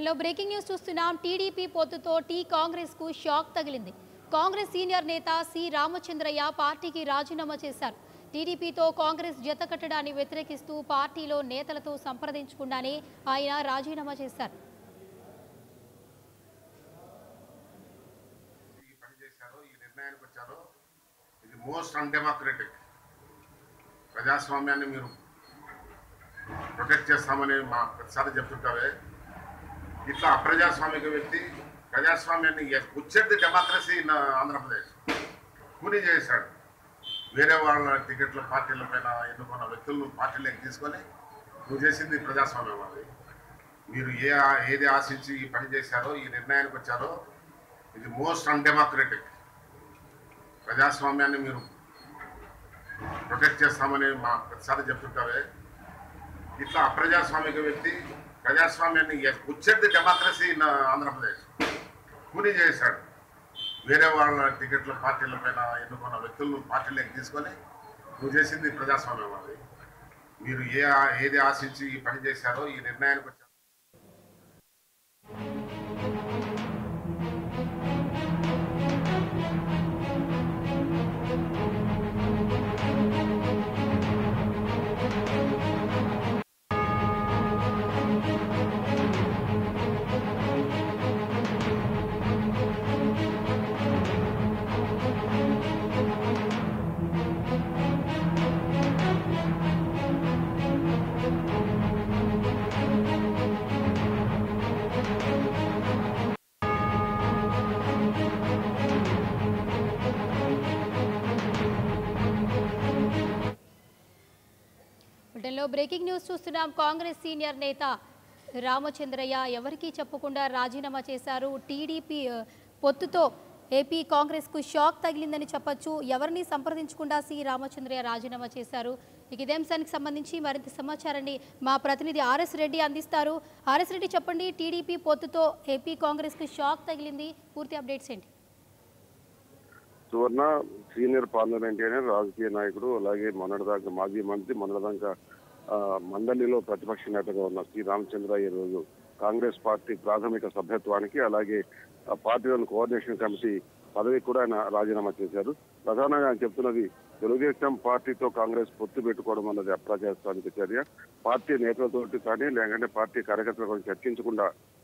బ్రిటన్లో breaking news చూస్తున్నాం TDP పొత్తుతో టీ కాంగ్రెస్ కు షాక్ తగిలింది కాంగ్రెస్ సీనియర్ నేత సి రామచంద్రయ్య పార్టీకి రాజీనామా చేశారు టీడీపీతో కాంగ్రెస్ జత కట్టడాన్ని వ్యతిరేకిస్తూ పార్టీలో నేతలతో సంప్రదించకుండానే ఆయన రాజీనామా చేశారు ఈ పని చేశారో ఈ నిర్ణయానికి వచ్చారో ఇది మోస్ట్ అన్డెమోక్రటిక్ ప్రజాస్వామ్యాన్ని మీరు ప్రొటెక్ట్ చేస్తామని మా ప్రతిసారి చెప్తుంటారే ఇట్లా అప్రజాస్వామిక వ్యక్తి ప్రజాస్వామ్యాన్ని వచ్చేది డెమోక్రసీ ఇన్ ఆంధ్రప్రదేశ్ కూలీ చేశాడు వేరే వాళ్ళ టికెట్ల పార్టీల పైన ఎన్నుకున్న వ్యక్తులను పార్టీలోకి తీసుకొని నువ్వు చేసింది ప్రజాస్వామ్యం అది మీరు ఏ ఏది ఆశించి ఈ పని చేశారో ఈ నిర్ణయానికి వచ్చారో ఇది మోస్ట్ అన్డెమోక్రటిక్ ప్రజాస్వామ్యాన్ని మీరు ప్రొటెక్ట్ చేస్తామని మా ప్రతిసారి చెప్తుంటారే ఇట్లా అప్రజాస్వామిక వ్యక్తి ప్రజాస్వామ్యాన్ని వచ్చేది డెమోక్రసీ ఇన్ ఆంధ్రప్రదేశ్ కూలీ చేశాడు వేరే వాళ్ళ టికెట్ల పార్టీల పైన ఎన్నుకున్న వ్యక్తులను పార్టీలోకి తీసుకొని నువ్వు చేసింది ప్రజాస్వామ్యం అది మీరు ఏ ఏది ఆశించి ఈ పని చేశారో ఈ నిర్ణయానికి వచ్చారో బ్రిటన్లో బ్రేకింగ్ న్యూస్ చూస్తున్నాం కాంగ్రెస్ సీనియర్ నేత రామచంద్రయ్య ఎవరికీ చెప్పకుండా రాజీనామా చేశారు టీడీపీ ఆ, పొత్తుతో ఏపీ కాంగ్రెస్ కు షాక్ తగిలిందని చెప్పొచ్చు ఎవరిని సంప్రదించకుండా సి రామచంద్రయ్య రాజీనామా చేశారు ఇక ఇదే అంశానికి సంబంధించి మరింత సమాచారాన్ని మా ప్రతినిధి ఆర్ఎస్ రెడ్డి అందిస్తారు ఆర్ఎస్ రెడ్డి చెప్పండి టీడీపీ పొత్తుతో ఏపీ కాంగ్రెస్ కు షాక్ తగిలింది పూర్తి అప్డేట్స్ ఏంటి సువర్ణ సీనియర్ పార్లమెంటేరియన్ రాజకీయ నాయకుడు అలాగే మొన్నటిదాకా మాజీ మంత్రి మొన్నటిదాకా ఆ, మండలిలో ప్రతిపక్ష నేతగా ఉన్న శ్రీ రామచంద్ర ఈ రోజు కాంగ్రెస్ పార్టీ ప్రాథమిక సభ్యత్వానికి అలాగే ఆ పార్టీలోని కోఆర్డినేషన్ కమిటీ పదవికి కూడా ఆయన రాజీనామా చేశారు ప్రధానంగా ఆయన చెప్తున్నది తెలుగుదేశం పార్టీతో కాంగ్రెస్ పొత్తు పెట్టుకోవడం అన్నది అప్రజాస్వామిక చర్య పార్టీ నేతలతోటి కానీ లేకంటే పార్టీ కార్యకర్తలతో చర్చించకుండా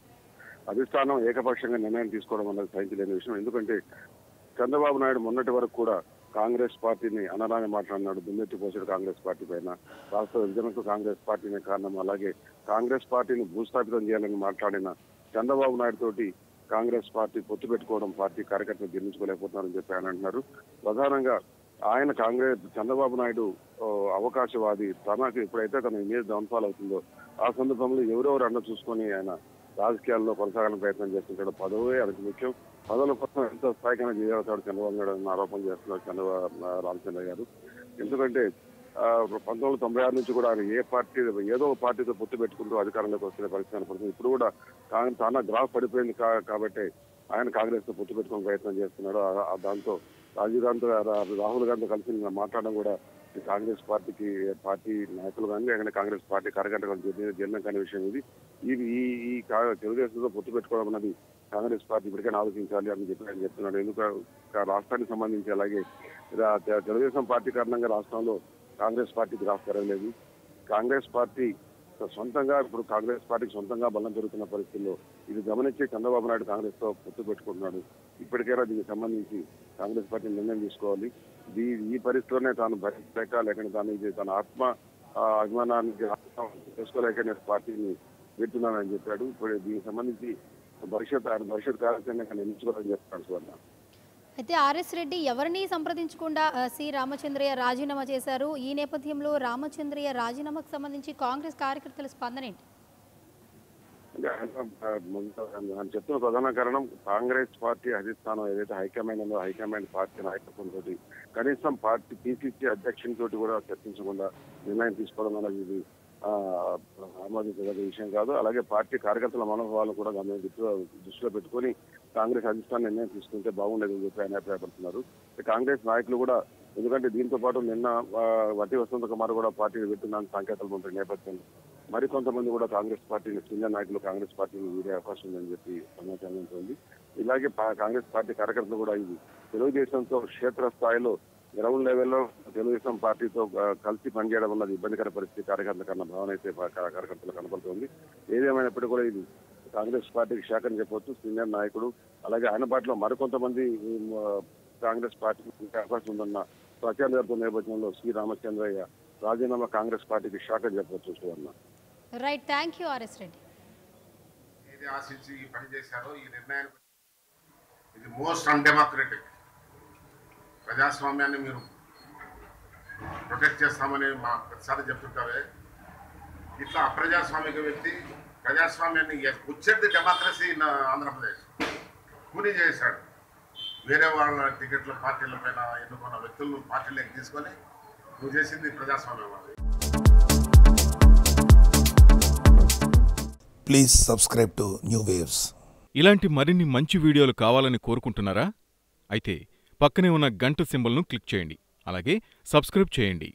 అధిష్టానం ఏకపక్షంగా నిర్ణయం తీసుకోవడం అన్నది సహించలేని విషయం ఎందుకంటే చంద్రబాబు నాయుడు మొన్నటి వరకు కూడా కాంగ్రెస్ పార్టీని అనరాని మాట్లాడినాడు దుమ్మెత్తి పోసాడు కాంగ్రెస్ పార్టీ పైన రాష్ట్ర విభజనకు కాంగ్రెస్ పార్టీనే కారణం అలాగే కాంగ్రెస్ పార్టీని భూస్థాపితం చేయాలని మాట్లాడిన చంద్రబాబు నాయుడు తోటి కాంగ్రెస్ పార్టీ పొత్తు పెట్టుకోవడం పార్టీ కార్యకర్తలు జీర్ణించుకోలేకపోతున్నారని చెప్పి ఆయన అంటున్నారు ప్రధానంగా ఆయన కాంగ్రెస్ చంద్రబాబు నాయుడు ఓ, అవకాశవాది తనకు ఎప్పుడైతే తన ఇమేజ్ డౌన్ఫాల్ అవుతుందో ఆ సందర్భంలో ఎవరెవరు అన్న చూసుకొని ఆయన రాజకీయాల్లో కొనసాగాలని ప్రయత్నం చేస్తుంటాడు పదవే ఆయనకు ముఖ్యం పదవుల కోసం ఎంత స్థాయికైనా చేయగలుగుతాడు చంద్రబాబు నాయుడు అన్న ఆరోపణ చేస్తున్నారు చంద్రబాబు రామచంద్ర గారు ఎందుకంటే ఆ, పంతొమ్మిది వందల తొంభై ఆరు నుంచి కూడా ఆయన ఏ పార్టీ ఏదో ఒక పార్టీతో పొత్తు పెట్టుకుంటూ అధికారంలోకి వస్తున్న పరిస్థితి కనపడుతుంది ఇప్పుడు కూడా కాంగ్రెస్ తన గ్రాఫ్ పడిపోయింది కా- కాబట్టి ఆయన కాంగ్రెస్ తో పొత్తు పెట్టుకునే ప్రయత్నం చేస్తున్నాడు ఆ- ఆ దాంతో రాజీవ్ గాంధీ రా- రాహుల్ గాంధీ కలిసి నిన్న మాట్లాడడం కూడా ఈ కాంగ్రెస్ పార్టీకి పార్టీ నాయకులు కానీ లేకపోతే కాంగ్రెస్ పార్టీ కార్యకర్తలు జీర్ణం కాని విషయం ఇది ఈ ఈ ఈ కా- తెలుగుదేశంతో పొత్తు పెట్టుకోవడం అన్నది కాంగ్రెస్ పార్టీ ఇప్పటికైనా ఆలోచించాలి అని చెప్పి ఆయన చెప్తున్నాడు ఎందుకంటే రాష్ట్రానికి సంబంధించి అలాగే రా- తె- తెలుగుదేశం పార్టీ కారణంగా రాష్ట్రంలో కాంగ్రెస్ పార్టీ గ్రాఫ్ పెరగలేదు కాంగ్రెస్ పార్టీ సొంతంగా ఇప్పుడు కాంగ్రెస్ పార్టీకి సొంతంగా బలం పెరుగుతున్న పరిస్థితుల్లో ఇది గమనించి చంద్రబాబు నాయుడు కాంగ్రెస్ తో పొత్తు పెట్టుకుంటున్నాడు ఇప్పటికైనా దీనికి సంబంధించి కాంగ్రెస్ పార్టీ నిర్ణయం తీసుకోవాలి ఈ ఈ పరిస్థితిలోనే తాను భరించలేక లేకుంటే తాను ఇది తన ఆత్మ ఆ, అభిమానానికి ఆత్మ చేసుకోలేక నేను పార్టీని పెడుతున్నానని చెప్పాడు ఇప్పుడు దీనికి సంబంధించి భవిష్యత్ ఆయన భవిష్యత్ కార్యాచరణ నిర్మించుకోవాలని చెప్తాడు సువర్ణ అయితే ఆర్ఎస్ రెడ్డి ఎవరిని సంప్రదించకుండా ఆ, సి రామచంద్రయ్య రాజీనామా చేశారు ఈ నేపథ్యంలో రామచంద్రయ్య రాజీనామాకు సంబంధించి కాంగ్రెస్ కార్యకర్తల స్పందన ఏంటి అంటే ఆయన, ఆ, ముందు ఆయన చెప్తున్న ప్రధాన కారణం కాంగ్రెస్ పార్టీ అధిష్టానం ఏదైతే హైకమాండ్ ఉందో హైకమాండ్ పార్టీ నాయకత్వంతో కనీసం పార్టీ పిసిసి అధ్యక్షుని తోటి కూడా చర్చించకుండా నిర్ణయం తీసుకోవడం అనేది ఇది ఆ, ఆమోదించదగ్గ విషయం కాదు అలాగే పార్టీ కార్యకర్తల మనోభావాలు కూడా గమని దృష్టిలో దృష్టిలో పెట్టుకొని కాంగ్రెస్ అధిష్టానం నిర్ణయం తీసుకుంటే బాగుండేదని చెప్పి ఆయన అభిప్రాయపడుతున్నారు కాంగ్రెస్ నాయకులు కూడా ఎందుకంటే దీంతో పాటు నిన్న ఆ, వట్టి వసంత కుమార్ కూడా పార్టీని పెట్టున్నాను సంకేతాలు ఉంటాయి నేపథ్యంలో మరికొంతమంది కూడా కాంగ్రెస్ పార్టీని సీనియర్ నాయకులు కాంగ్రెస్ పార్టీని వీడే అవకాశం ఉందని చెప్పి సమాచారం ఉంటుంది ఇలాగే పా- కాంగ్రెస్ పార్టీ కార్యకర్తలు కూడా ఇది తెలుగుదేశంతో క్షేత్ర స్థాయిలో గ్రౌండ్ లెవెల్లో తెలుగుదేశం పార్టీతో ఆ, కలిసి పనిచేయడం వల్ల అది ఇబ్బందికర పరిస్థితి కార్యకర్తల కన్నా భావన అయితే పా- కా- కార్యకర్తలు కనబడుతుంది ఏదేమైనప్పటికీ కూడా ఇది కాంగ్రెస్ పార్టీకి శాఖ అని చెప్పొచ్చు సీనియర్ నాయకుడు అలాగే ఆయన పార్టీలో మరికొంతమంది ఉమ్, ఆ, కాంగ్రెస్ పార్టీకి ఉండే అవకాశం ఉందన్న ప్రచారం జరుగుతున్న నేపథ్యంలో శ్రీ రామచంద్రయ్య రాజీనామా కాంగ్రెస్ పార్టీకి శాఖ అని చెప్పొచ్చు Suvarna right thank you RS Reddy ఏది ఆశించి ఈ పని చేశారో ఈ నిర్ణయానికి ఇది మోస్ట్ అన్డెమోక్రటిక్ ప్రజాస్వామ్యాన్ని మీరు ప్రొటెక్ట్ చేస్తామని మా ప్రతిసారి చెప్తుంటారే ఇట్లా అప్రజాస్వామిక వ్యక్తి ప్రజాస్వామ్యాన్ని వచ్చేది డెమోక్రసీ ఇన్ ఆంధ్రప్రదేశ్ కూని చేశాడు వేరే వాళ్ళ టికెట్ల పార్టీల పైన ఎన్నుకున్న వ్యక్తులను పార్టీలోకి తీసుకొని నువ్వు చేసింది ప్రజాస్వామ్యం అది Please subscribe to New Waves. ఇలాంటి మరిన్ని మంచి వీడియోలు కావాలని కోరుకుంటున్నారా అయితే పక్కనే ఉన్న గంట సింబల్ను క్లిక్ చేయండి అలాగే సబ్స్క్రైబ్ చేయండి